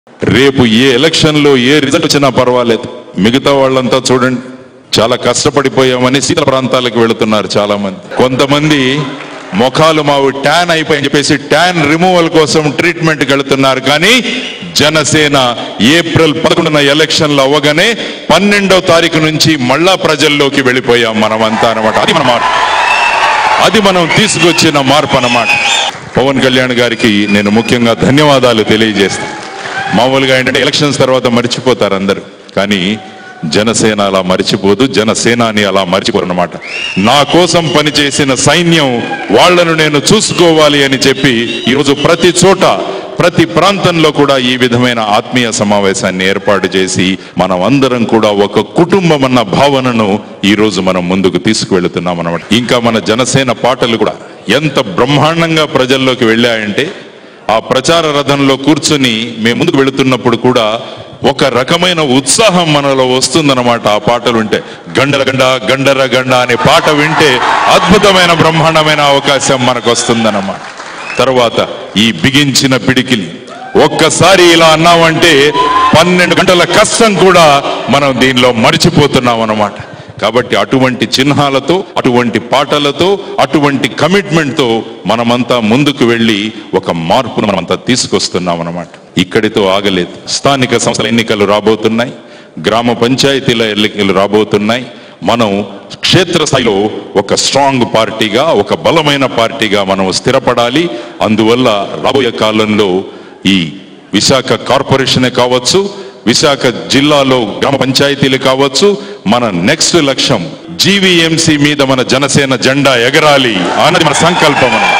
రేపు ఏ ఎలక్షన్ లో ఏ రిజల్ట్ వచ్చినా పర్వాలేదు మిగతా వాళ్ళంతా చూడండి చాలా కష్టపడిపోయామని శీతల ప్రాంతాలకు వెళుతున్నారు చాలా మంది కొంతమంది ముఖాలు మావి ట్యాన్ అయిపోయి చెప్పేసి ట్యాన్ రిమూవల్ కోసం ట్రీట్మెంట్ వెళుతున్నారు కానీ జనసేన ఏప్రిల్ పదకొండున ఎలక్షన్లు అవ్వగానే పన్నెండవ తారీఖు నుంచి మళ్ళా ప్రజల్లోకి వెళ్ళిపోయాం మనమంతా అనమాట అది మన మార్పు అది మనం తీసుకొచ్చిన మార్పు అన్నమాట పవన్ కళ్యాణ్ గారికి నేను ముఖ్యంగా ధన్యవాదాలు తెలియజేస్తాను మామూలుగా ఏంటంటే ఎలక్షన్స్ తర్వాత మర్చిపోతారు అందరూ కానీ జనసేన అలా మర్చిపోదు జనసేనాని అలా మర్చిపోరు అనమాట నా కోసం పనిచేసిన సైన్యం వాళ్లను నేను చూసుకోవాలి అని చెప్పి ఈరోజు ప్రతి చోట ప్రతి ప్రాంతంలో కూడా ఈ విధమైన ఆత్మీయ సమావేశాన్ని ఏర్పాటు చేసి మనం అందరం కూడా ఒక కుటుంబం అన్న భావనను ఈ రోజు మనం ముందుకు తీసుకువెళుతున్నాం అనమాట ఇంకా మన జనసేన పాటలు కూడా ఎంత బ్రహ్మాండంగా ప్రజల్లోకి వెళ్ళాయంటే ఆ ప్రచార రథంలో కూర్చుని మేము ముందుకు వెళుతున్నప్పుడు కూడా ఒక రకమైన ఉత్సాహం మనలో వస్తుందన్నమాట ఆ పాటలు వింటే గండర గండ గండర గండ అనే పాట వింటే అద్భుతమైన బ్రహ్మాండమైన అవకాశం మనకు వస్తుందన్నమాట తర్వాత ఈ బిగించిన పిడికిలి ఒక్కసారి ఇలా అన్నామంటే పన్నెండు గంటల కష్టం కూడా మనం దీనిలో మర్చిపోతున్నాం అన్నమాట కాబట్టి అటువంటి చిహ్నాలతో అటువంటి పాటలతో అటువంటి కమిట్మెంట్ తో మనమంతా ముందుకు వెళ్ళి ఒక మార్పును మనమంతా తీసుకొస్తున్నాం అన్నమాట ఇక్కడితో ఆగలేదు స్థానిక సంస్థల ఎన్నికలు రాబోతున్నాయి గ్రామ పంచాయతీల ఎన్నికలు రాబోతున్నాయి మనం క్షేత్రస్థాయిలో ఒక స్ట్రాంగ్ పార్టీగా ఒక బలమైన పార్టీగా మనం స్థిరపడాలి అందువల్ల రాబోయే కాలంలో ఈ విశాఖ కార్పొరేషనే కావచ్చు విశాఖ జిల్లాలో గ్రామ పంచాయతీలు కావచ్చు మన నెక్స్ట్ లక్ష్యం జీవీఎంసీ మీద మన జనసేన జెండా ఎగరాలి అన్నది మన సంకల్పం అన్నమాట.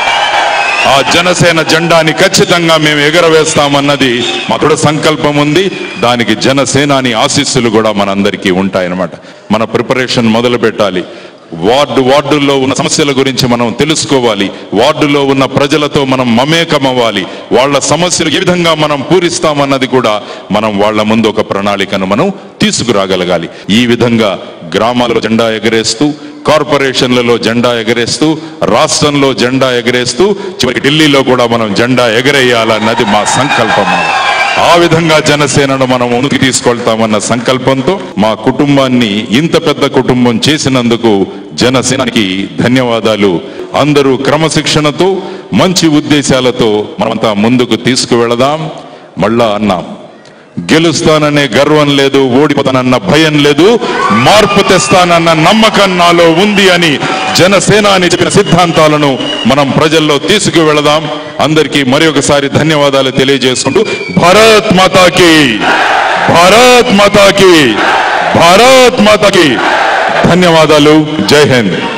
ఆ జనసేన జెండాని ఖచ్చితంగా మేము ఎగరవేస్తామన్నది మా దృఢ సంకల్పం ఉంది దానికి జనసేనాని ఆశీస్సులు కూడా మనందరికీ ఉంటాయన్నమాట మన ప్రిపరేషన్ మొదలు పెట్టాలి వార్డు వార్డుల్లో ఉన్న సమస్యల గురించి మనం తెలుసుకోవాలి వార్డులో ఉన్న ప్రజలతో మనం మమేకమవ్వాలి వాళ్ళ సమస్యలు ఏ విధంగా మనం పూరిస్తామన్నది కూడా మనం వాళ్ళ ముందు ఒక ప్రణాళికను మనం తీసుకురాగలగాలి ఈ విధంగా గ్రామాలలో జెండా ఎగరేస్తూ కార్పొరేషన్లలో జెండా ఎగరేస్తూ రాష్ట్రంలో జెండా ఎగరేస్తూ చివరికి ఢిల్లీలో కూడా మనం జెండా ఎగరేయాలన్నది మా సంకల్పం ఆ విధంగా జనసేనను మనం ముందుకు తీసుకెళ్తామన్న సంకల్పంతో మా కుటుంబాన్ని ఇంత పెద్ద కుటుంబం చేసినందుకు జనసేనకి ధన్యవాదాలు అందరూ క్రమశిక్షణతో మంచి ఉద్దేశాలతో మనమంతా ముందుకు తీసుకువెళదాం మళ్ళా అన్నాం గెలుస్తాననే గర్వం లేదు ఓడిపోతానన్న భయం లేదు మార్పు తెస్తానన్న నమ్మకం నాలో ఉంది అని జనసేన అని చెప్పిన సిద్ధాంతాలను మనం ప్రజల్లో తీసుకువెళదాం అందరికీ మరి ఒకసారి ధన్యవాదాలు తెలియజేసుకుంటూ భారత్ మాతాకి భారత్ మాతాకి భారత్ మాతాకి ధన్యవాదాలు జై హింద్